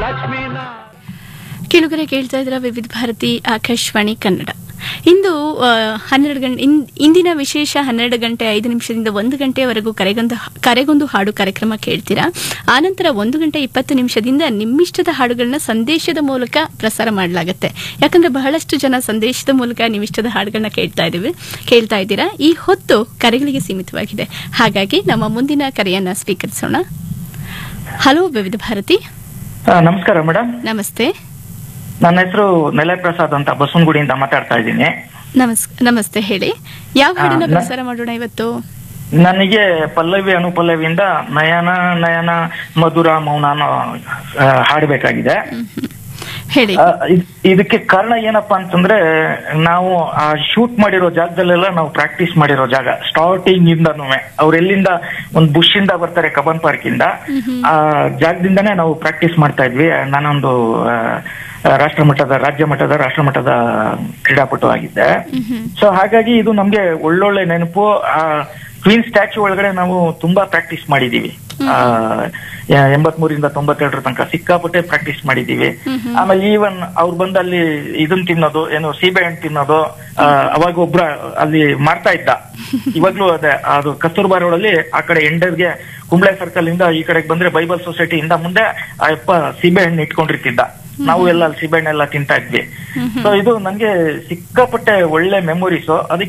ಕೆಲವರೆ ಕೇಳ್ತಾ ಇದ್ರ ವಿವಿಧ ಭಾರತಿ ಆಕಾಶವಾಣಿ ಕನ್ನಡ ಇಂದು ಆ, ಹನ್ನೆರಡು ಗಂಟೆ ಇಂದಿನ ವಿಶೇಷ ಹನ್ನೆರಡು ಗಂಟೆ ಐದು ನಿಮಿಷದಿಂದ ಒಂದು ಗಂಟೆಯವರೆಗೂ ಕರೆಗೊಂದು ಕರೆಗೊಂದು ಹಾಡು ಕಾರ್ಯಕ್ರಮ ಕೇಳ್ತೀರಾ ಆನಂತರ ಒಂದು ಗಂಟೆ ಇಪ್ಪತ್ತು ನಿಮಿಷದಿಂದ ನಿಮ್ಮಿಷ್ಟದ ಹಾಡುಗಳನ್ನ ಸಂದೇಶದ ಮೂಲಕ ಪ್ರಸಾರ ಮಾಡಲಾಗುತ್ತೆ ಯಾಕಂದ್ರೆ ಬಹಳಷ್ಟು ಜನ ಸಂದೇಶದ ಮೂಲಕ ನಿಮ್ಮಿಷ್ಟದ ಹಾಡುಗಳನ್ನ ಕೇಳ್ತಾ ಇದೀವಿ ಕೇಳ್ತಾ ಇದ್ದೀರಾ ಈ ಹೊತ್ತು ಕರೆಗಳಿಗೆ ಸೀಮಿತವಾಗಿದೆ ಹಾಗಾಗಿ ನಮ್ಮ ಮುಂದಿನ ಕರೆಯನ್ನ ಸ್ವೀಕರಿಸೋಣ ಹಲೋ ವಿವಿಧ ಭಾರತಿ ಆ, ನಮಸ್ಕಾರ ಮೇಡಮ್ ನಮಸ್ತೆ ನನ್ನ ಹೆಸರು ನೆಲೆ ಪ್ರಸಾದ್ ಅಂತ ಬಸವನಗುಡಿಯಿಂದ ಮಾತಾಡ್ತಾ ಇದ್ದೀನಿ ನಮಸ್ ನಮಸ್ತೆ ಹೇಳಿ ಯಾವ ಆ, ಹಾಡನ್ನ ನ- ಪ್ರಸಾರ ಮಾಡೋಣ ಇವತ್ತು ನನಗೆ ಪಲ್ಲವಿ ಅನುಪಲ್ಲವಿಯಿಂದ ನಯನ ನಯನ ಮಧುರ ಮೌನ ಅನ್ನೋ ಆ, ಹಾಡ್ಬೇಕಾಗಿದೆ ಹೇಳಿ ಆ, ಇದ್- ಇದಕ್ಕೆ ಕಾರಣ ಏನಪ್ಪಾ ಅಂತಂದ್ರೆ ನಾವು ಆ ಶೂಟ್ ಮಾಡಿರೋ ಜಾಗದಲ್ಲೆಲ್ಲ ನಾವು ಪ್ರಾಕ್ಟೀಸ್ ಮಾಡಿರೋ ಜಾಗ ಸ್ಟಾರ್ಟಿಂಗ್ ಇಂದನೂ ಅವ್ರು ಎಲ್ಲಿಂದ ಒಂದ್ ಬುಷ್ ಇಂದ ಬರ್ತಾರೆ ಕಬನ್ ಪಾರ್ಕ್ ಇಂದ ಆ ಜಾಗದಿಂದನೇ ನಾವು ಪ್ರಾಕ್ಟೀಸ್ ಮಾಡ್ತಾ ಇದ್ವಿ ನಾನೊಂದು ಆ, ರಾಷ್ಟ್ರ ಮಟ್ಟದ ರಾಜ್ಯ ಮಟ್ಟದ ರಾಷ್ಟ್ರ ಮಟ್ಟದ ಕ್ರೀಡಾಪಟು ಆಗಿದ್ದೆ ಸೊ ಹಾಗಾಗಿ ಇದು ನಮ್ಗೆ ಒಳ್ಳೊಳ್ಳೆ ನೆನಪು ಆ ಕ್ವೀನ್ ಸ್ಟ್ಯಾಚ್ಯೂ ಒಳಗಡೆ ನಾವು ತುಂಬಾ ಪ್ರಾಕ್ಟೀಸ್ ಮಾಡಿದೀವಿ ಆ, ಯ- ಎಂಬತ್ಮೂರಿಂದ ತೊಂಬತ್ತೆರಡರ ತನಕ ಸಿಕ್ಕಾಪಟ್ಟೆ ಪ್ರಾಕ್ಟೀಸ್ ಮಾಡಿದೀವಿ ಆಮೇಲೆ ಈವನ್ ಅವ್ರು ಬಂದು ಅಲ್ಲಿ ಇದನ್ ತಿನ್ನೋದು ಏನು ಸೀಬೆ ಹಣ್ಣು ತಿನ್ನೋದು ಆ, ಅವಾಗ ಒಬ್ರ ಅಲ್ಲಿ ಮಾಡ್ತಾ ಇದ್ದ ಇವಾಗ್ಲೂ ಅದೇ ಅದು ಕಸ್ತೂರ್ಬಾ ರೋಡ್ ಅಲ್ಲಿ ಆ ಕಡೆ ಎಂಡರ್ಗೆ ಕುಂಬ್ಳೆ ಸರ್ಕಲ್ ಇಂದ ಈ ಕಡೆಗೆ ಬಂದ್ರೆ ಬೈಬಲ್ ಸೊಸೈಟಿ ಇಂದ ಮುಂದೆ ಆ ಯಪ್ಪ ಸೀಬೆ ಹಣ್ಣು ಇಟ್ಕೊಂಡಿರ್ತಿದ್ದ ನಾವು ಎಲ್ಲ ಅಲ್ಲಿ ಸೀಬೆ ಹಣ್ಣೆಲ್ಲ ತಿಂತಾ ಇದ್ವಿ ಸೊ ಇದು ನನ್ಗೆ ಸಿಕ್ಕಾಪಟ್ಟೆ ಒಳ್ಳೆ ಮೆಮೊರೀಸ್ ಅದಕ್ಕೆ